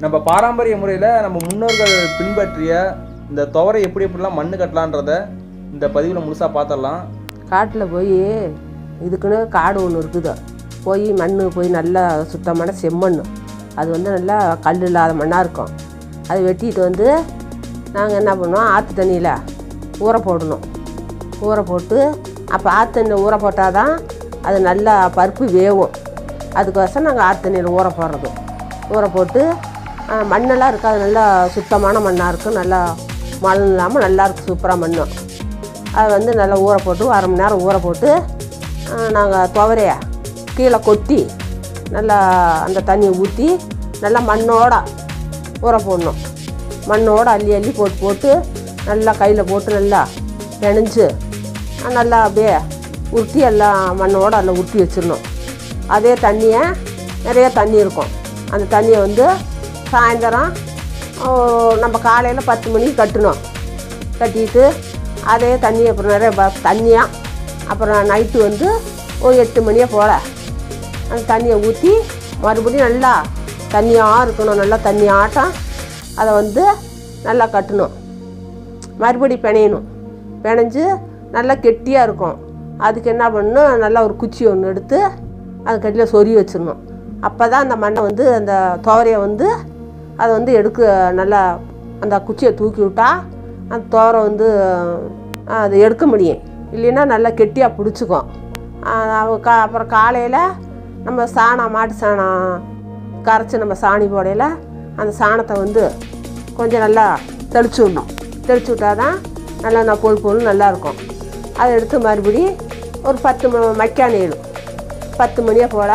நம்ம பாரம்பரிய முறையில் நம்ம முன்னோர்கள் பின்பற்றிய இந்த துவரை எப்படி எப்படிலாம் மண்ணு கட்டலான்றத இந்த பதிவில் முழுசாக பார்த்துடலாம் காட்டில் போய் இதுக்குன்னு காடு ஒன்று இருக்குது போய் மண் போய் நல்லா சுத்தமான செம்மண் அது வந்து நல்லா கல் இல்லாத மண்ணாக இருக்கும் அதை வெட்டிட்டு வந்து நாங்கள் என்ன பண்ணுவோம் ஆற்று தண்ணியில் ஊற போடணும் ஊற போட்டு அப்போ ஆற்று தண்ணியில் ஊற போட்டால் தான் அது நல்லா பருப்பு வேகும் அதுக்கோசரம் நாங்கள் ஆற்று தண்ணியில் ஊற போடுறது ஊற போட்டு ஆ, மண்ணெல்லாம் இருக்காது நல்லா சுத்தமான மண்ணாக இருக்கும் நல்லா மண் இல்லாமல் நல்லா இருக்கும் சூப்பராக மண் அதை வந்து நல்லா ஊற போட்டு அரை மணி நேரம் ஊற போட்டு நாங்கள் துவரைய கீழே கொட்டி நல்லா அந்த தண்ணியை ஊற்றி நல்லா மண்ணோட ஊற போடணும் மண்ணோட அள்ளி அள்ளி போட்டு போட்டு நல்லா கையில் போட்டு நல்லா பிணைஞ்சு நல்லா அப்படியே உருட்டி எல்லாம் மண்ணோட எல்லாம் உருட்டி வச்சிடணும் அதே தண்ணியை நிறைய தண்ணி இருக்கும் அந்த தண்ணியை வந்து சாயந்தரம் ஓ, நம்ம காலையில் பத்து மணிக்கு கட்டணும் கட்டிட்டு அதே தண்ணி அப்புறம் நிறைய ப- தண்ணியாக அப்புறம் நைட்டு வந்து ஒரு எட்டு மணியை போல் அந்த தண்ணியை ஊற்றி மறுபடியும் நல்லா தண்ணியாக இருக்கணும் நல்லா தண்ணியாட்டம் அதை வந்து நல்லா கட்டணும் மறுபடி பிணையணும் பிணைஞ்சு நல்லா கெட்டியாக இருக்கும் அதுக்கு என்ன பண்ணணும் நல்லா ஒரு குச்சி ஒன்று எடுத்து அது கட்டியில் சொருகி வச்சிடணும் அப்போ தான் அந்த மண்ணை வந்து அந்த துவரையை வந்து அதை வந்து எடுக்க நல்லா அந்த குச்சியை தூக்கி விட்டா அந்த துவரை வந்து அஹ், அதை எடுக்க முடியும் இல்லைன்னா நல்லா கெட்டியாக பிடிச்சிக்கும் அஹ், அவ கா அப்புறம் காலையில் நம்ம சாணம் மாட்டு சாணம் கரைச்சி நம்ம சாணி போடையில் அந்த சாணத்தை வந்து கொஞ்சம் நல்லா தெளிச்சு விடணும் தெளிச்சு விட்டால் தான் நல்லா நான் பொல் பொல் நல்லா இருக்கும் அதை எடுத்து மறுபடி ஒரு பத்து ம- மக்கா நெய்யும் பத்து மணியை போல்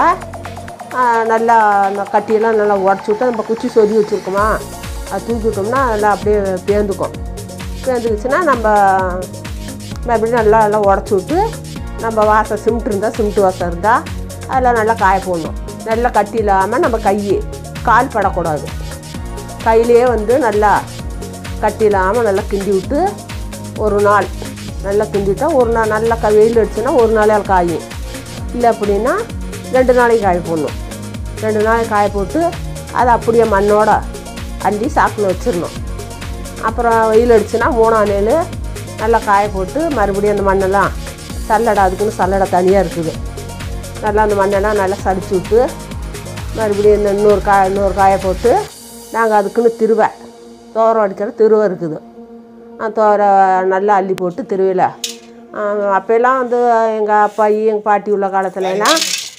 நல்லா அந்த கட்டியெல்லாம் நல்லா உடச்சி விட்டு நம்ம குச்சி சொருகி வச்சுருக்கோமா அது தூக்கி விட்டோம்னா நல்லா அப்படியே பேந்துக்கும் பேந்துக்குச்சுன்னா நம்ம மறுபடியும் நல்லா எல்லாம் உடச்சி விட்டு நம்ம வாசம் சிமெண்ட் இருந்தால் சிமெண்ட் வாசம் இருந்தால் அதெல்லாம் நல்லா காய போடணும் நல்லா கட்டி இல்லாமல் நம்ம கை கால் படக்கூடாது கையிலேயே வந்து நல்லா கட்டி இல்லாமல் நல்லா கிண்டி விட்டு ஒரு நாள் நல்லா கிண்டிட்டா ஒரு நாள் நல்லா க வெயில் அடிச்சுன்னா ஒரு நாளையால் காயும் இல்லை அப்படின்னா ரெண்டு நாளைக்கு காய போடணும் ரெண்டு நாளைக்கு காய போட்டு அதை அப்படியே மண்ணோட அள்ளி சாக்கில் வச்சிடணும் அப்புறம் வெயில் அடிச்சுன்னா மூணாம் நாள் நல்லா காய போட்டு மறுபடியும் அந்த மண்ணெல்லாம் சல்லடை அதுக்குன்னு சல்லடை தனியாக இருக்குது நல்லா அந்த மண்ணெல்லாம் நல்லா சடிச்சு விட்டு மறுபடியும் இந்த இன்னொரு காய் இன்னொரு காயை போட்டு நாங்கள் அதுக்குன்னு திருவை தோரம் அடிக்கிற திருவை இருக்குது அந்த தோரை நல்லா அள்ளி போட்டு திருவையில் அப்போல்லாம் வந்து எங்கள் அப்பாயி எங்கள் பாட்டி உள்ள காலத்துலலாம்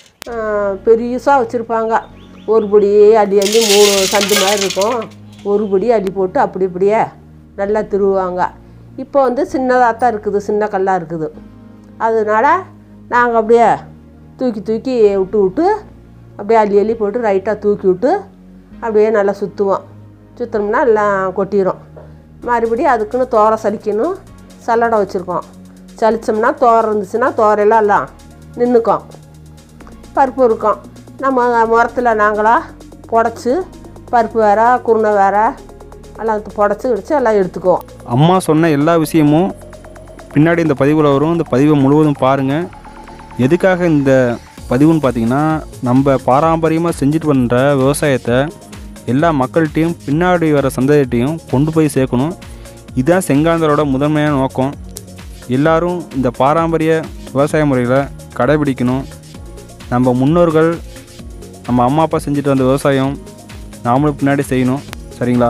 பெருசாக வச்சுருப்பாங்க ஒரு படி அள்ளி அள்ளி மூணு சந்து மாதிரி இருக்கும் ஒரு படி அள்ளி போட்டு அப்படி இப்படியே நல்லா திருவுவாங்க இப்போ வந்து சின்னதாக தான் இருக்குது சின்ன கல்லாக இருக்குது அதனால நாங்கள் அப்படியே தூக்கி தூக்கி விட்டு விட்டு அப்படியே அள்ளி அள்ளி போட்டு ரைட்டாக தூக்கி விட்டு அப்படியே நல்லா சுற்றுவோம் சுற்றினோம்னா எல்லாம் கொட்டிடும் மறுபடியும் அதுக்குன்னு தோரை சலிக்கணும் சல்லடை வச்சுருக்கோம் சலிச்சோம்னா தோரை இருந்துச்சுன்னா தோரையெல்லாம் எல்லாம் நின்றுக்கும் பருப்பு இருக்கும் நம்ம முரத்தில் நாங்களாக புடச்சி பருப்பு வேற குருணை வேற எல்லாம் புடச்சி கிடச்சி எல்லாம் எடுத்துக்குவோம் அம்மா சொன்ன எல்லா விஷயமும் பின்னாடி இந்த பதிவில் வரும் இந்த பதிவை முழுவதும் பாருங்கள் எதுக்காக இந்த பதிவுன்னு பார்த்தீங்கன்னா நம்ம பாரம்பரியமாக செஞ்சுட்டு வந்த விவசாயத்தை எல்லா மக்கள்கிட்டையும் பின்னாடி வர சந்ததிகிட்டையும் கொண்டு போய் சேர்க்கணும் இதுதான் செங்காந்தரோட முதன்மையான நோக்கம் எல்லாரும் இந்த பாரம்பரிய விவசாய முறைகளை கடைபிடிக்கணும் நம்ம முன்னோர்கள் நம்ம அம்மா அப்பா செஞ்சுட்டு வந்த விவசாயம் நாமளும் பின்னாடி செய்யணும் சரிங்களா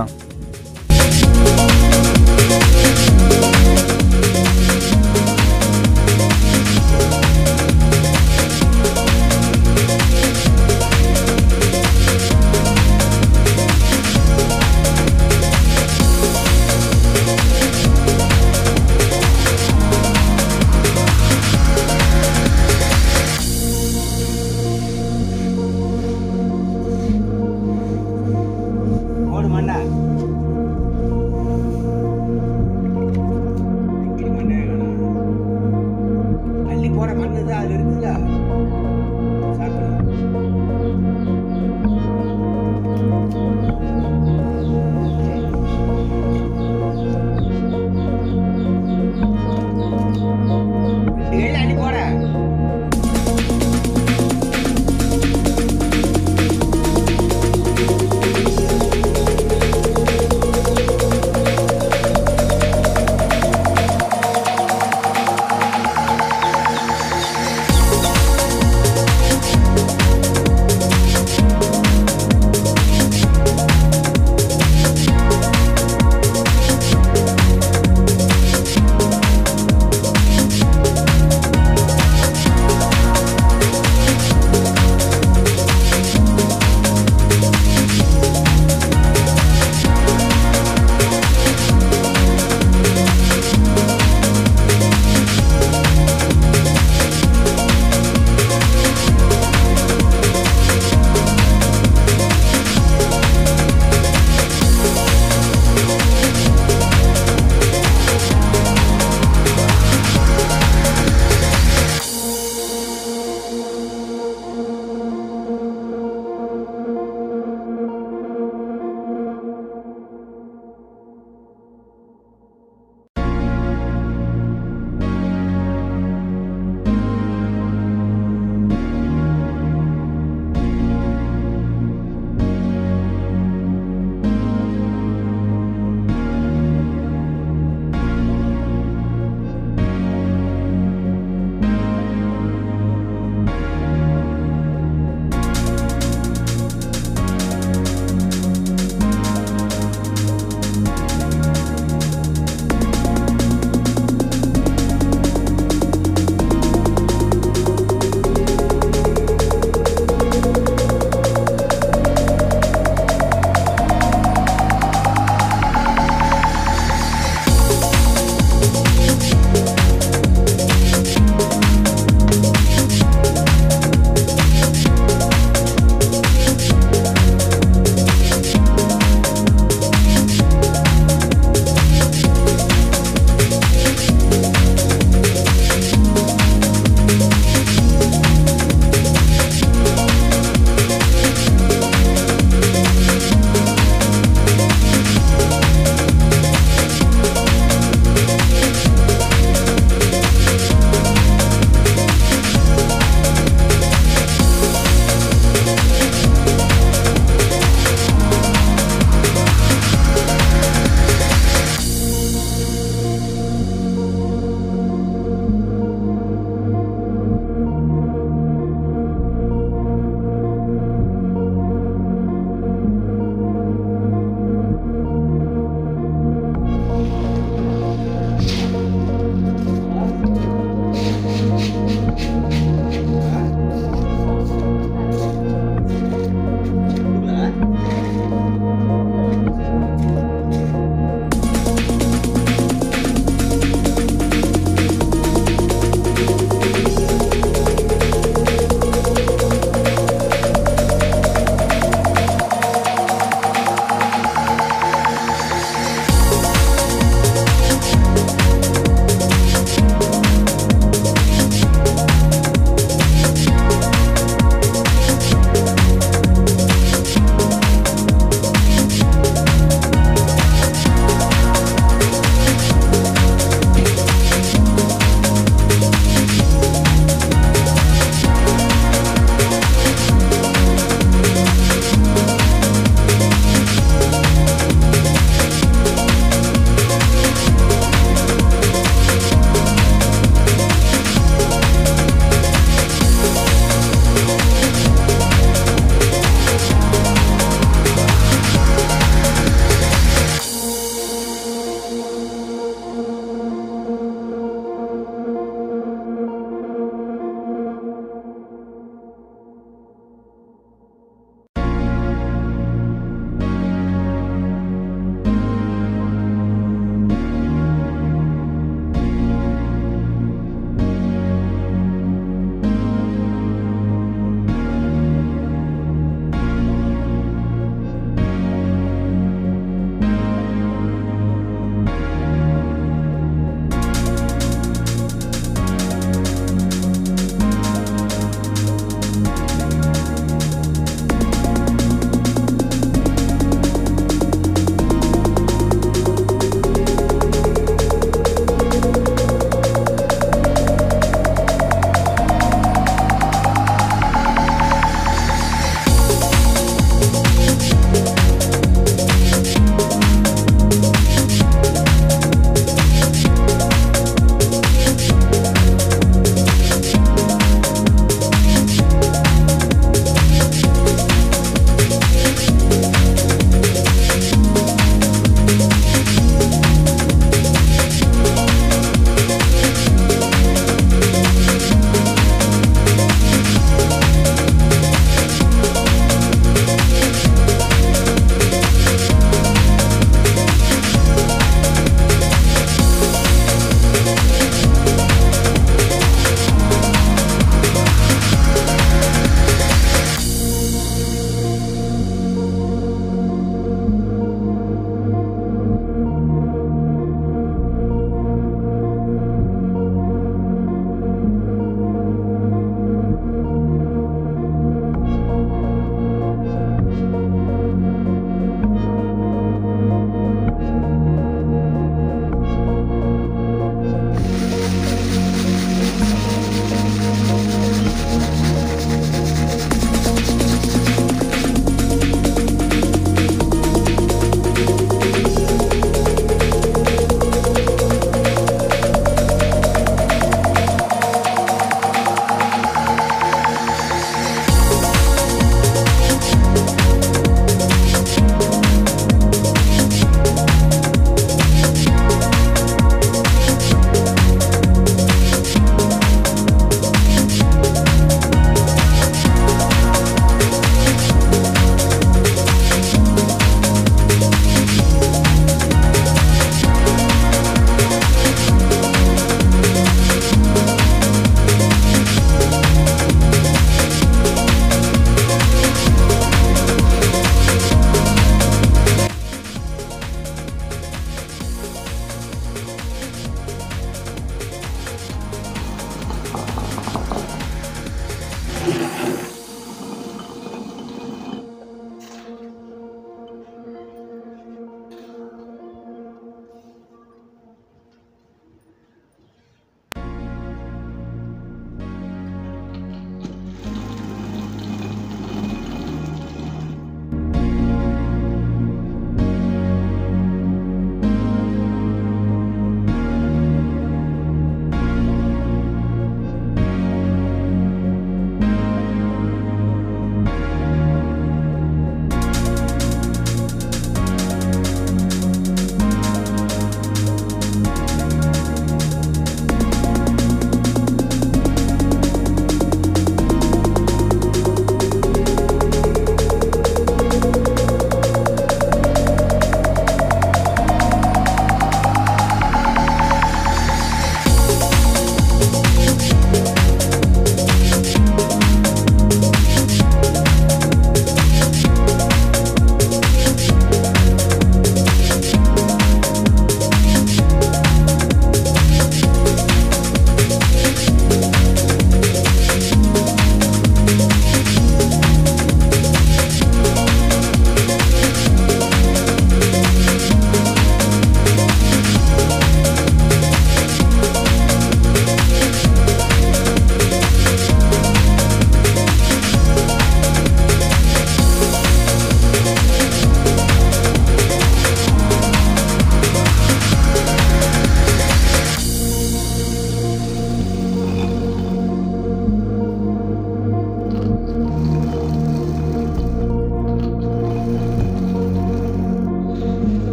ஓடு மண்ணா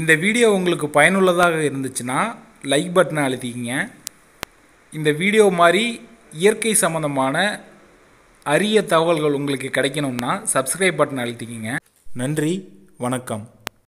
இந்த வீடியோ உங்களுக்கு பயனுள்ளதாக இருந்துச்சுன்னா லைக் பட்டனை அழுத்திக்கிங்க இந்த வீடியோ மாதிரி இயற்கை சம்மந்தமான அரிய தகவல்கள் உங்களுக்கு கிடைக்கணும்னா சப்ஸ்கிரைப் பட்டன் அழுத்திக்கிங்க நன்றி வணக்கம்